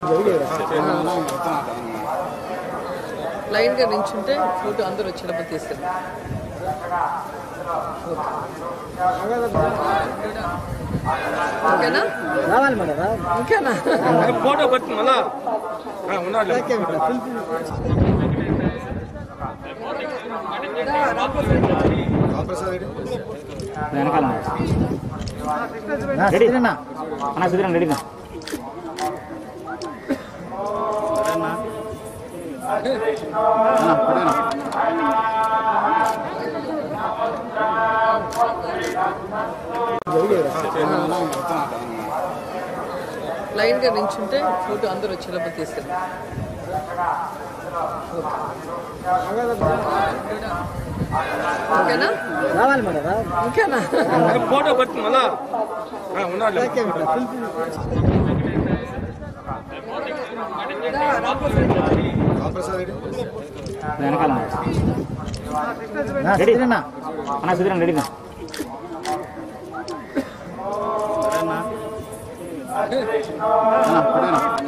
line గా నించుంటే photo అందరూ వచ్చినప్పుడు తీసుకెళ్ళి ఓకేనా రావాలి మేడం రావాలి ఓకేనా ఫోటో పట్టు మళ్ళా ఆ, ఉన్నాడు వెనకాల రెడీ అన్న అన్న సుధీరన్ రెడీగా లైన్ గా నించుంటే ఫోటో అందరూ వచ్చినప్పుడు తీసుకెళ్ళి ఓకేనా రావాలి మేడం రావాలి ఓకేనా ఫోటో పట్టు మళ్ళా ఆ, ఉన్నాడు వెనకాల రెడీ అన్న అన్న సుధీరన్ రెడీగా అన్న